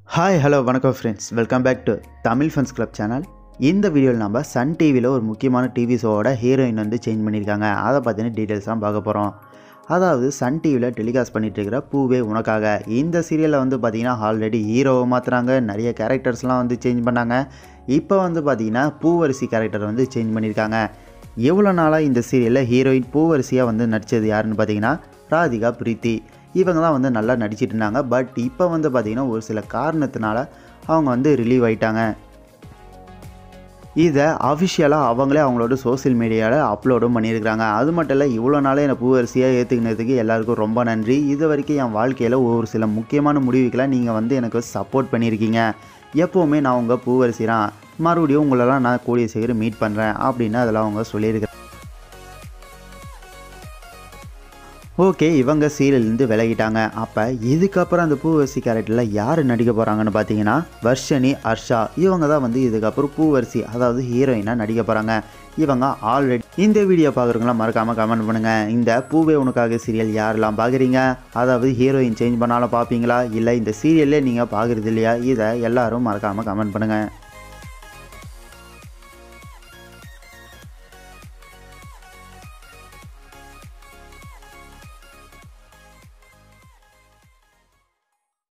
hi hello வணக்கம் friends welcome back to Tamil funs club channel இந்த வீடியோவில் நம்ம சன் டிவியில் ஒரு முக்கியமான டிவி ஷோவோட ஹீரோயின் வந்து சேஞ்ச் பண்ணியிருக்காங்க அதை பற்றின டீட்டெயில்ஸ் தான் பார்க்க போகிறோம் அதாவது சன் டிவியில் டெலிகாஸ்ட் பண்ணிட்டு இருக்கிற பூவே உனக்காக இந்த சீரியலில் வந்து பார்த்திங்கன்னா ஆல்ரெடி ஹீரோவை மாற்றுறாங்க நிறைய கேரக்டர்ஸ்லாம் வந்து சேஞ்ச் பண்ணாங்க இப்போ வந்து பார்த்திங்கன்னா பூவரிசி கேரக்டர் வந்து சேஞ்ச் பண்ணியிருக்காங்க எவ்வளோ நாளாக இந்த சீரியலில் ஹீரோயின் பூவரிசியாக வந்து நடித்தது யாருன்னு பார்த்தீங்கன்னா ராதிகா பிரீத்தி இவங்க தான் வந்து நல்லா நடிச்சிட்டு இருந்தாங்க பட் இப்போ வந்து பார்த்திங்கன்னா ஒரு சில காரணத்தினால அவங்க வந்து ரிலீவ் ஆயிட்டாங்க இதை அஃபிஷியலாக அவங்களே அவங்களோட சோஷியல் மீடியாவில் அப்லோடும் பண்ணியிருக்கிறாங்க அது மட்டும் இல்லை இவ்வளோ நாளே என்னை பூவரிசையாக ஏற்றுக்கினதுக்கு எல்லாருக்கும் ரொம்ப நன்றி இது வரைக்கும் என் வாழ்க்கையில் ஒரு சில முக்கியமான முடிவுகளை நீங்கள் வந்து எனக்கு சப்போர்ட் பண்ணியிருக்கீங்க எப்போவுமே நான் உங்கள் பூவரிசி தான் மறுபடியும் உங்களெல்லாம் நான் கூடிய சீக்கிரம் மீட் பண்ணுறேன் அப்படின்னு அதெல்லாம் அவங்க சொல்லியிருக்கிறேன் ஓகே இவங்க சீரியல்லேருந்து விலகிட்டாங்க அப்போ இதுக்கப்புறம் அந்த பூவரிசி கேரக்டரில் யார் நடிக்க போகிறாங்கன்னு பார்த்தீங்கன்னா வர்ஷினி ஹர்ஷா இவங்க தான் வந்து இதுக்கப்புறம் பூவரிசி அதாவது ஹீரோயினாக நடிக்க போகிறாங்க இவங்க ஆல்ரெடி இந்த வீடியோ பார்க்குறவங்களாம் மறக்காமல் கமெண்ட் பண்ணுங்கள் இந்த பூவே உனக்காக சீரியல் யாரெல்லாம் பார்க்குறீங்க அதாவது ஹீரோயின் சேஞ்ச் பண்ணாலும் பார்ப்பீங்களா இல்லை இந்த சீரியல்லே நீங்கள் பார்க்குறது இல்லையா இதை எல்லாரும் மறக்காமல் கமெண்ட் பண்ணுங்கள்